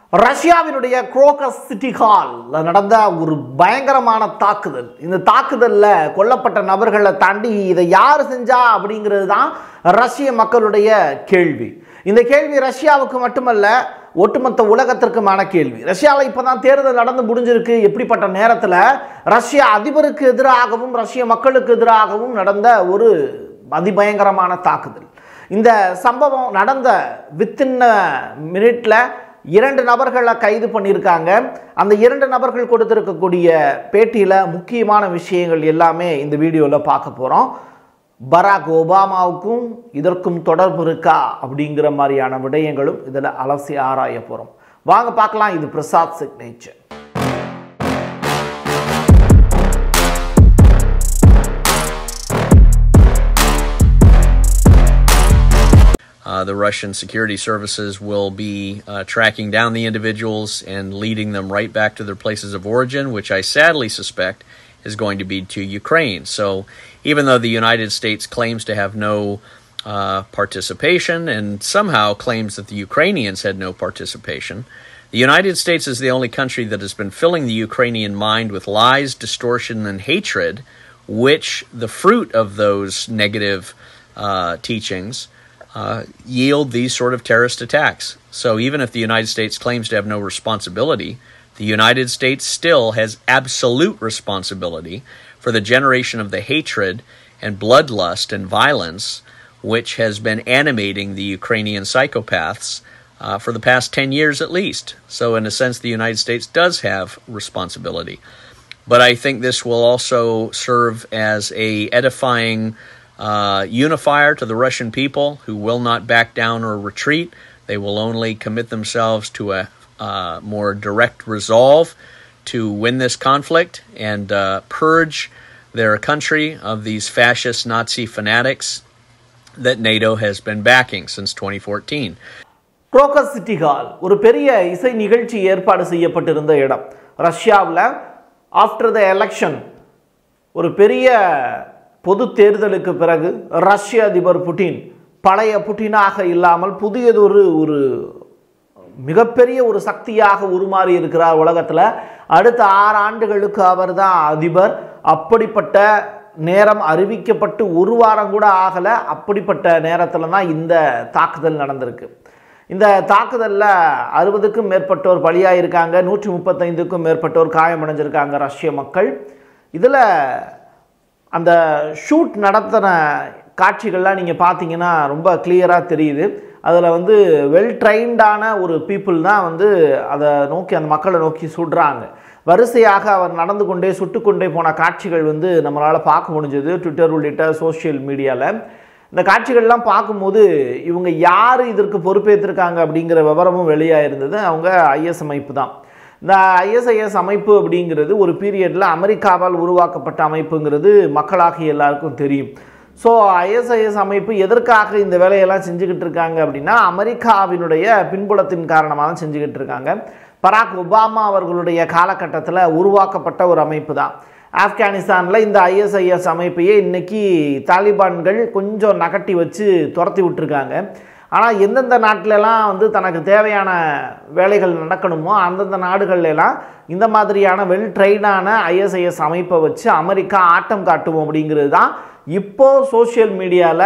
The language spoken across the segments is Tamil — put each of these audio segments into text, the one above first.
ரஷ்யாவினுடைய குரோகஸ் சிட்டி ஹாலில் நடந்த ஒரு பயங்கரமான தாக்குதல் இந்த தாக்குதலில் கொல்லப்பட்ட நபர்களை தாண்டி இதை யார் செஞ்சா அப்படிங்கிறது தான் ரஷ்ய மக்களுடைய கேள்வி இந்த கேள்வி ரஷ்யாவுக்கு மட்டுமல்ல ஒட்டுமொத்த உலகத்திற்குமான கேள்வி ரஷ்யாவில் இப்போ தான் தேர்தல் நடந்து முடிஞ்சிருக்கு எப்படிப்பட்ட நேரத்தில் ரஷ்ய அதிபருக்கு எதிராகவும் ரஷ்ய மக்களுக்கு எதிராகவும் நடந்த ஒரு அதிபயங்கரமான தாக்குதல் இந்த சம்பவம் நடந்த வித்தின் மினிட்ல இரண்டு நபர்களை கைது பண்ணியிருக்காங்க அந்த இரண்டு நபர்கள் கொடுத்திருக்கக்கூடிய பேட்டியில் முக்கியமான விஷயங்கள் எல்லாமே இந்த வீடியோவில் பார்க்க போகிறோம் பராக் ஒபாமாவுக்கும் இதற்கும் தொடர்பு இருக்கா அப்படிங்கிற மாதிரியான விடயங்களும் இதில் அலசி ஆராய போகிறோம் வாங்க பார்க்கலாம் இது Prasad signature Uh, the Russian security services will be uh, tracking down the individuals and leading them right back to their places of origin, which I sadly suspect is going to be to Ukraine. So, even though the United States claims to have no uh, participation and somehow claims that the Ukrainians had no participation, the United States is the only country that has been filling the Ukrainian mind with lies, distortion, and hatred, which the fruit of those negative uh, teachings uh, yield these sort of terrorist attacks. So even if the United States claims to have no responsibility, the United States still has absolute responsibility for the generation of the hatred and bloodlust and violence which has been animating the Ukrainian psychopaths uh, for the past 10 years at least. So, in a sense, the United States does have responsibility. But I think this will also serve as a edifying uh, unifier to the Russian people who will not back down or retreat. They will only commit themselves to a uh, more direct resolve to win this conflict and uh, purge their country of these fascist Nazi fanatics that NATO has been backing since 2014. Crocus City Hall ஒரு பெரிய இசை நிகழ்ச்சி ஏற்பாடு செய்யப்பட்டிருந்த இடம் ரஷ்யாவில் ஆஃப்டர் த எலெக்ஷன் ஒரு பெரிய பொது தேர்தலுக்கு பிறகு ரஷ்ய அதிபர் புட்டின் பழைய புட்டினாக இல்லாமல் புதியதொரு ஒரு மிகப்பெரிய ஒரு சக்தியாக உருமாறி இருக்கிறார் உலகத்தில் அடுத்த ஆறு ஆண்டுகளுக்கு அவர் தான் அதிபர் அப்படிப்பட்ட நேரம் அறிவிக்கப்பட்டு ஒரு வாரம் கூட ஆகலை அப்படிப்பட்ட நேரத்தில் தான் இந்த தாக்குதல் நடந்திருக்கு இந்த தாக்குதலில் அறுபதுக்கும் மேற்பட்டோர் பலியாயிருக்காங்க நூற்றி முப்பத்தைந்துக்கும் மேற்பட்டோர் காயமடைஞ்சிருக்காங்க ரஷ்ய மக்கள் இதில் அந்த ஷூட் நடத்தின காட்சிகள்லாம் நீங்கள் பார்த்தீங்கன்னா ரொம்ப கிளியராக தெரியுது அதில் வந்து வெல் ட்ரைன்டான ஒரு பீப்புள் தான் வந்து அதை நோக்கி அந்த மக்களை நோக்கி சுடுறாங்க வரிசையாக அவர் நடந்து கொண்டே சுட்டுக்கொண்டே போன காட்சிகள் வந்து நம்மளால் பார்க்க முடிஞ்சது ட்விட்டர் உள்ளிட்ட சோஷியல் மீடியாவில் இந்த காட்சிகள்லாம் பார்க்கும்போது இவங்க யார் இதற்கு பொறுப்பேற்றிருக்காங்க அப்படிங்கிற விவரமும் வெளியாக இருந்தது அவங்க ஐஎஸ் அமைப்பு தான் இந்த ஐஎஸ்ஐஎஸ் அமைப்பு அப்படிங்கிறது ஒரு பீரியடில் அமெரிக்காவால் உருவாக்கப்பட்ட அமைப்புங்கிறது மக்களாகிய எல்லாருக்கும் தெரியும் ஸோ ஐஎஸ்ஐஎஸ் அமைப்பு எதற்காக இந்த வேலையெல்லாம் செஞ்சுக்கிட்டு இருக்காங்க அப்படின்னா அமெரிக்காவினுடைய பின்புலத்தின் காரணமாக தான் செஞ்சுக்கிட்டு இருக்காங்க பராக் ஒபாமா அவர்களுடைய காலகட்டத்தில் உருவாக்கப்பட்ட ஒரு அமைப்பு தான் ஆப்கானிஸ்தானில் இந்த ஐஎஸ்ஐஎஸ் அமைப்பையே இன்றைக்கி தாலிபான்கள் கொஞ்சம் நகட்டி வச்சு துரத்தி விட்டுருக்காங்க ஆனால் எந்தெந்த நாட்டிலலாம் வந்து தனக்கு தேவையான வேலைகள் நடக்கணுமோ அந்தந்த நாடுகள்லாம் இந்த மாதிரியான வெல் ட்ரெயினான ஐஎஸ்ஐஎஸ் அமைப்பை வச்சு அமெரிக்கா ஆட்டம் காட்டுவோம் அப்படிங்கிறது தான் இப்போது சோஷியல் மீடியாவில்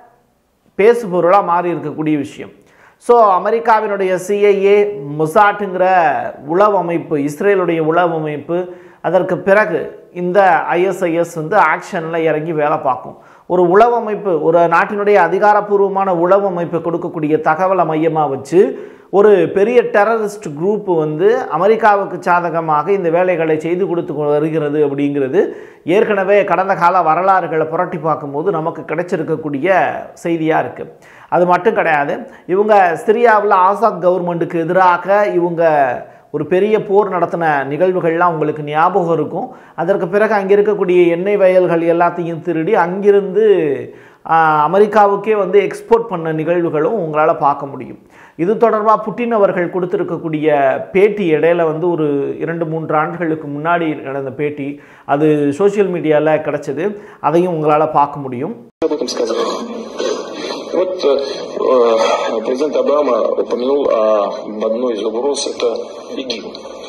பேசுபொருளாக மாறி இருக்கக்கூடிய விஷயம் ஸோ அமெரிக்காவினுடைய சிஐஏ மொசாட்டுங்கிற உளவு அமைப்பு இஸ்ரேலுடைய உளவு அமைப்பு அதற்கு பிறகு இந்த ஐஎஸ்ஐஎஸ் வந்து ஆக்ஷனில் இறங்கி வேலை பார்க்கும் ஒரு உளவு அமைப்பு ஒரு நாட்டினுடைய அதிகாரப்பூர்வமான உளவு அமைப்பு கொடுக்கக்கூடிய தகவலை மையமாக வச்சு ஒரு பெரிய டெரரிஸ்ட் குரூப் வந்து அமெரிக்காவுக்கு சாதகமாக இந்த வேலைகளை செய்து கொடுத்து வருகிறது அப்படிங்கிறது ஏற்கனவே கடந்த கால வரலாறுகளை புரட்டி பார்க்கும்போது நமக்கு கிடைச்சிருக்கக்கூடிய செய்தியாக இருக்குது அது மட்டும் கிடையாது இவங்க சிரியாவில் ஆசாத் கவர்மெண்ட்டுக்கு எதிராக இவங்க ஒரு பெரிய போர் நடத்தின நிகழ்வுகள்லாம் உங்களுக்கு ஞாபகம் இருக்கும் அதற்கு பிறகு அங்கே இருக்கக்கூடிய எண்ணெய் வயல்கள் எல்லாத்தையும் திருடி அங்கிருந்து அமெரிக்காவுக்கே வந்து எக்ஸ்போர்ட் பண்ண நிகழ்வுகளும் உங்களால் பார்க்க முடியும் இது தொடர்பாக புட்டின் அவர்கள் கொடுத்துருக்கக்கூடிய பேட்டி இடையில வந்து ஒரு இரண்டு மூன்று ஆண்டுகளுக்கு முன்னாடி நடந்த பேட்டி அது சோஷியல் மீடியாவில் கிடச்சிது அதையும் உங்களால் பார்க்க முடியும் Об этом сказали. Вот э, э, президент Обама упомянул об одной из угроз, это ИГИЛ.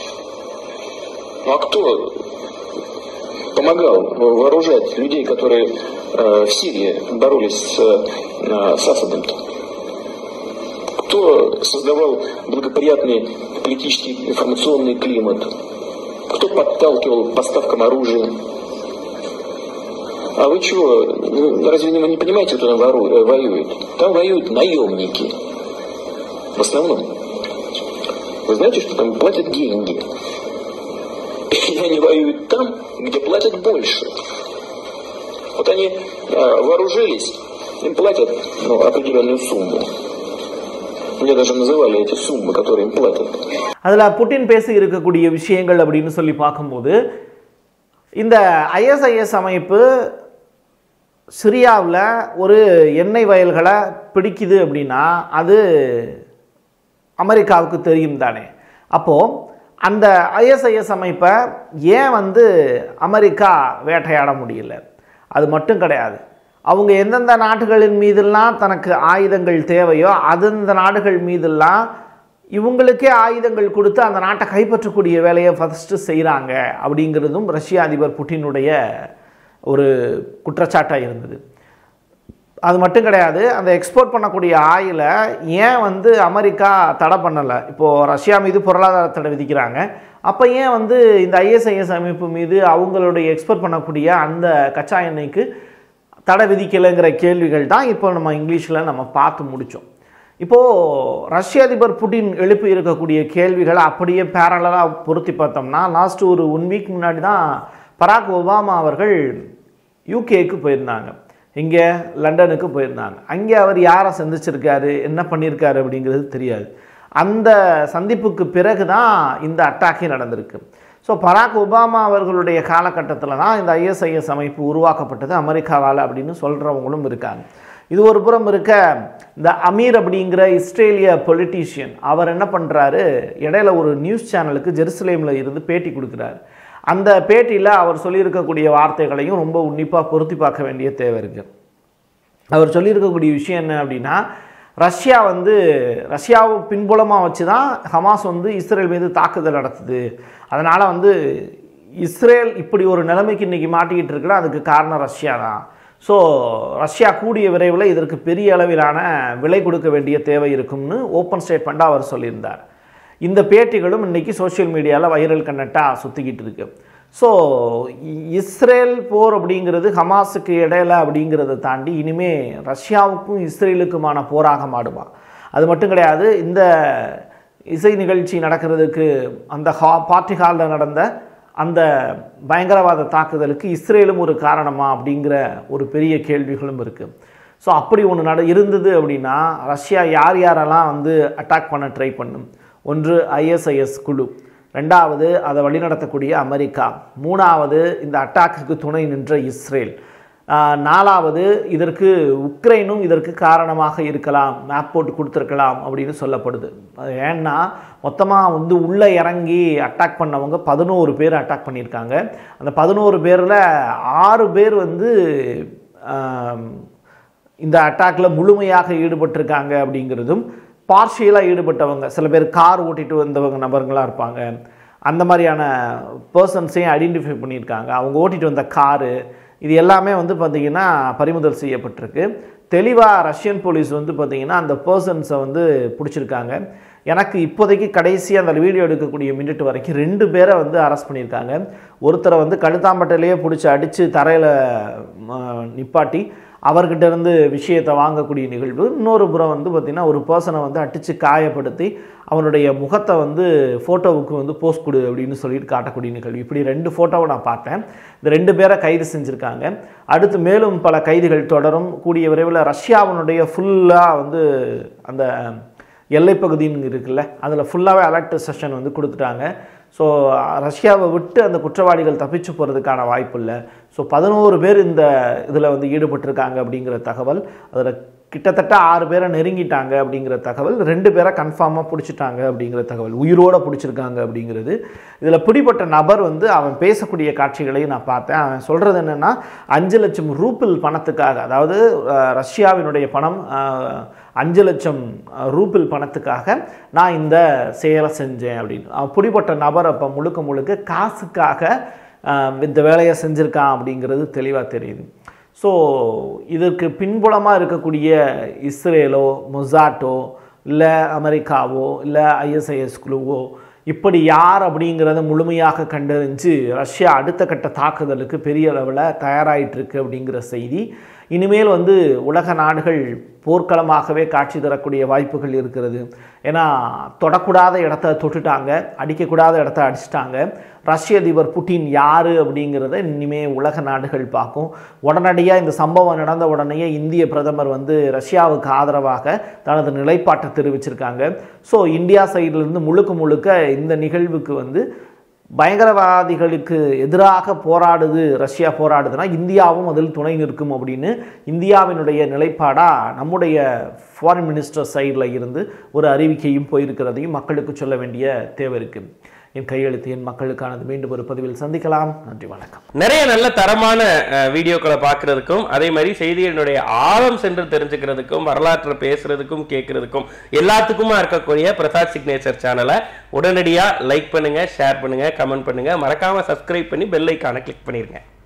Ну а кто помогал вооружать людей, которые э, в Сирии боролись с, э, с Асадом-то? Кто создавал благоприятный политический информационный климат? Кто подталкивал к поставкам оружия? А вы чего, ну, разве вы не понимаете, кто там вору- э, воюет? Там воюют наемники. В основном. Вы знаете, что там платят деньги? И они воюют там, где платят больше. Вот они э, вооружились, им платят ну, определенную сумму. Мне даже называли эти суммы, которые им платят. அதில் புட்டின் பேசி இருக்கக்கூடிய விஷயங்கள் அப்படின்னு சொல்லி பார்க்கும்போது இந்த ஐஎஸ்ஐஎஸ் அமைப்பு சிரியாவில் ஒரு எண்ணெய் வயல்களை பிடிக்குது அப்படின்னா அது அமெரிக்காவுக்கு தெரியும் தானே அப்போது அந்த ஐஎஸ்ஐஎஸ் அமைப்பை ஏன் வந்து அமெரிக்கா வேட்டையாட முடியல அது மட்டும் கிடையாது அவங்க எந்தெந்த நாடுகளின் மீதெல்லாம் தனக்கு ஆயுதங்கள் தேவையோ அந்தந்த நாடுகள் மீதெல்லாம் இவங்களுக்கே ஆயுதங்கள் கொடுத்து அந்த நாட்டை கைப்பற்றக்கூடிய வேலையை ஃபஸ்ட்டு செய்கிறாங்க அப்படிங்கிறதும் ரஷ்ய அதிபர் புட்டினுடைய ஒரு குற்றச்சாட்டாக இருந்தது அது மட்டும் கிடையாது அந்த எக்ஸ்போர்ட் பண்ணக்கூடிய ஆயிலை ஏன் வந்து அமெரிக்கா தடை பண்ணலை இப்போது ரஷ்யா மீது பொருளாதார தடை விதிக்கிறாங்க அப்போ ஏன் வந்து இந்த ஐஎஸ்ஐஎஸ் அமைப்பு மீது அவங்களுடைய எக்ஸ்போர்ட் பண்ணக்கூடிய அந்த கச்சா எண்ணெய்க்கு தடை விதிக்கலைங்கிற கேள்விகள் தான் இப்போ நம்ம இங்கிலீஷில் நம்ம பார்த்து முடித்தோம் இப்போது ரஷ்ய அதிபர் புட்டின் எழுப்பி இருக்கக்கூடிய கேள்விகளை அப்படியே பேரலாக பொருத்தி பார்த்தோம்னா லாஸ்ட் ஒரு ஒன் வீக் முன்னாடி தான் பராக் ஒபாமா அவர்கள் யூகேக்கு போயிருந்தாங்க இங்கே லண்டனுக்கு போயிருந்தாங்க அங்கே அவர் யாரை சந்திச்சிருக்காரு என்ன பண்ணியிருக்காரு அப்படிங்கிறது தெரியாது அந்த சந்திப்புக்கு பிறகு தான் இந்த அட்டாக்கே நடந்திருக்கு ஸோ பராக் ஒபாமா அவர்களுடைய காலகட்டத்தில் தான் இந்த ஐஎஸ்ஐஎஸ் அமைப்பு உருவாக்கப்பட்டது அமெரிக்காவால் அப்படின்னு சொல்கிறவங்களும் இருக்காங்க இது ஒரு புறம் இருக்க இந்த அமீர் அப்படிங்கிற இஸ்ரேலிய பொலிட்டீஷியன் அவர் என்ன பண்ணுறாரு இடையில ஒரு நியூஸ் சேனலுக்கு ஜெருசலேமில் இருந்து பேட்டி கொடுக்குறாரு அந்த பேட்டியில் அவர் சொல்லியிருக்கக்கூடிய வார்த்தைகளையும் ரொம்ப உன்னிப்பாக பொருத்தி பார்க்க வேண்டிய தேவை இருக்குது அவர் சொல்லியிருக்கக்கூடிய விஷயம் என்ன அப்படின்னா ரஷ்யா வந்து ரஷ்யாவை பின்புலமாக வச்சு தான் ஹமாஸ் வந்து இஸ்ரேல் மீது தாக்குதல் நடத்துது அதனால் வந்து இஸ்ரேல் இப்படி ஒரு நிலைமைக்கு இன்றைக்கி மாட்டிக்கிட்டு இருக்குன்னா அதுக்கு காரணம் ரஷ்யா தான் ஸோ ரஷ்யா கூடிய விரைவில் இதற்கு பெரிய அளவிலான விலை கொடுக்க வேண்டிய தேவை இருக்கும்னு ஓப்பன் ஸ்டேட்மெண்ட்டாக அவர் சொல்லியிருந்தார் இந்த பேட்டிகளும் இன்றைக்கி சோஷியல் மீடியாவில் வைரல் கன்னட்டாக சுற்றிக்கிட்டு இருக்கு ஸோ இஸ்ரேல் போர் அப்படிங்கிறது ஹமாஸுக்கு இடையில அப்படிங்கிறத தாண்டி இனிமே ரஷ்யாவுக்கும் இஸ்ரேலுக்குமான போராக மாடுமா அது மட்டும் கிடையாது இந்த இசை நிகழ்ச்சி நடக்கிறதுக்கு அந்த ஹா பார்ட்டி ஹாலில் நடந்த அந்த பயங்கரவாத தாக்குதலுக்கு இஸ்ரேலும் ஒரு காரணமா அப்படிங்கிற ஒரு பெரிய கேள்விகளும் இருக்குது ஸோ அப்படி ஒன்று நட இருந்தது அப்படின்னா ரஷ்யா யார் யாரெல்லாம் வந்து அட்டாக் பண்ண ட்ரை பண்ணும் ஒன்று ஐஎஸ்ஐஎஸ் குழு ரெண்டாவது அதை வழிநடத்தக்கூடிய அமெரிக்கா மூணாவது இந்த அட்டாக்குக்கு துணை நின்ற இஸ்ரேல் ஆஹ் நாலாவது இதற்கு உக்ரைனும் இதற்கு காரணமாக இருக்கலாம் மேப் போட்டு கொடுத்துருக்கலாம் அப்படின்னு சொல்லப்படுது அது ஏன்னா மொத்தமாக வந்து உள்ளே இறங்கி அட்டாக் பண்ணவங்க பதினோரு பேர் அட்டாக் பண்ணியிருக்காங்க அந்த பதினோரு பேரில் ஆறு பேர் வந்து ஆம், இந்த அட்டாக்ல முழுமையாக ஈடுபட்டிருக்காங்க அப்படிங்கிறதும் பார்ஷியலாக ஈடுபட்டவங்க சில பேர் கார் ஓட்டிட்டு வந்தவங்க நபர்களாக இருப்பாங்க அந்த மாதிரியான பர்சன்ஸையும் ஐடென்டிஃபை பண்ணியிருக்காங்க அவங்க ஓட்டிட்டு வந்த காரு இது எல்லாமே வந்து பார்த்திங்கன்னா பறிமுதல் செய்யப்பட்டிருக்கு தெளிவாக ரஷ்யன் போலீஸ் வந்து பார்த்திங்கன்னா அந்த பர்சன்ஸை வந்து பிடிச்சிருக்காங்க எனக்கு இப்போதைக்கு கடைசி அந்த வீடியோ எடுக்கக்கூடிய மினிட் வரைக்கும் ரெண்டு பேரை வந்து அரெஸ்ட் பண்ணியிருக்காங்க ஒருத்தரை வந்து கழுத்தாம்பட்டையிலேயே பிடிச்சி அடித்து தரையில் நிப்பாட்டி அவர்கிட்ட இருந்து விஷயத்தை வாங்கக்கூடிய நிகழ்வு இன்னொரு புறம் வந்து பார்த்திங்கன்னா ஒரு பர்சனை வந்து அடித்து காயப்படுத்தி அவனுடைய முகத்தை வந்து ஃபோட்டோவுக்கு வந்து போஸ்ட் கொடு அப்படின்னு சொல்லிட்டு காட்டக்கூடிய நிகழ்வு இப்படி ரெண்டு ஃபோட்டோவை நான் பார்த்தேன் இந்த ரெண்டு பேரை கைது செஞ்சுருக்காங்க அடுத்து மேலும் பல கைதுகள் தொடரும் கூடிய விரைவில் ரஷ்யாவினுடைய ஃபுல்லாக வந்து அந்த எல்லைப்பகுதின்னு இருக்குல்ல அதில் ஃபுல்லாகவே அலர்ட் செஷன் வந்து கொடுத்துட்டாங்க ஸோ ரஷ்யாவை விட்டு அந்த குற்றவாளிகள் தப்பிச்சு போகிறதுக்கான வாய்ப்பு இல்லை ஸோ பதினோரு பேர் இந்த இதில் வந்து ஈடுபட்டிருக்காங்க அப்படிங்கிற தகவல் அதில் கிட்டத்தட்ட ஆறு பேரை நெருங்கிட்டாங்க அப்படிங்கிற தகவல் ரெண்டு பேரை கன்ஃபார்மாக பிடிச்சிட்டாங்க அப்படிங்கிற தகவல் உயிரோடு பிடிச்சிருக்காங்க அப்படிங்கிறது இதில் பிடிப்பட்ட நபர் வந்து அவன் பேசக்கூடிய காட்சிகளையும் நான் பார்த்தேன் அவன் சொல்கிறது என்னென்னா அஞ்சு லட்சம் ரூபிள் பணத்துக்காக அதாவது அஹ், ரஷ்யாவினுடைய பணம் அஹ், அஞ்சு லட்சம் அஹ், ரூபிள் பணத்துக்காக நான் இந்த செயலை செஞ்சேன் அப்படின்னு அவன் பிடிப்பட்ட நபர் அப்போ முழுக்க முழுக்க காசுக்காக அஹ், இந்த வேலையை செஞ்சுருக்கான் அப்படிங்கிறது தெளிவாக தெரியுது ஸோ இதற்கு பின்புலமாக இருக்கக்கூடிய இஸ்ரேலோ மொசாட்டோ இல்லை அமெரிக்காவோ இல்லை ஐஎஸ்ஐஎஸ் குழுவோ இப்படி யார் அப்படிங்கிறத முழுமையாக கண்டறிஞ்சு ரஷ்யா அடுத்த கட்ட தாக்குதலுக்கு பெரிய அளவில் தயாராகிட்டு இருக்கு அப்படிங்கிற செய்தி இனிமேல் வந்து உலக நாடுகள் போர்க்களமாகவே காட்சி தரக்கூடிய வாய்ப்புகள் இருக்கிறது ஏன்னா தொடக்கூடாத இடத்த தொட்டுட்டாங்க அடிக்கக்கூடாத இடத்த அடிச்சிட்டாங்க ரஷ்ய அதிபர் புட்டின் யார் அப்படிங்கிறத இனிமே உலக நாடுகள் பார்க்கும் உடனடியாக இந்த சம்பவம் நடந்த உடனேயே இந்திய பிரதமர் வந்து ரஷ்யாவுக்கு ஆதரவாக தனது நிலைப்பாட்டை தெரிவிச்சிருக்காங்க ஸோ இந்தியா சைட்லேருந்து முழுக்க முழுக்க இந்த நிகழ்வுக்கு வந்து பயங்கரவாதிகளுக்கு எதிராக போராடுது ரஷ்யா போராடுதுன்னா இந்தியாவும் அதில் துணை நிற்கும் அப்படின்னு இந்தியாவினுடைய நிலைப்பாடாக நம்முடைய ஃபாரின் மினிஸ்டர் சைடில் இருந்து ஒரு அறிவிக்கையும் போயிருக்கிறதையும் மக்களுக்கு சொல்ல வேண்டிய தேவை இருக்குது என் கையெழுத்து என் மக்களுக்கானது மீண்டும் ஒரு பதிவில் சந்திக்கலாம் நன்றி வணக்கம் நிறைய நல்ல தரமான அஹ், வீடியோக்களை பார்க்கறதுக்கும் அதே மாதிரி செய்திகளினுடைய ஆழம் சென்று தெரிஞ்சுக்கிறதுக்கும் வரலாற்றை பேசுறதுக்கும் கேட்கறதுக்கும் எல்லாத்துக்குமா இருக்கக்கூடிய பிரசாத் சிக்னேச்சர் சேனலை உடனடியாக லைக் பண்ணுங்க ஷேர் பண்ணுங்க கமெண்ட் பண்ணுங்க மறக்காம சப்ஸ்கிரைப் பண்ணி பெல் ஐக்கானை கிளிக் பண்ணிருங்க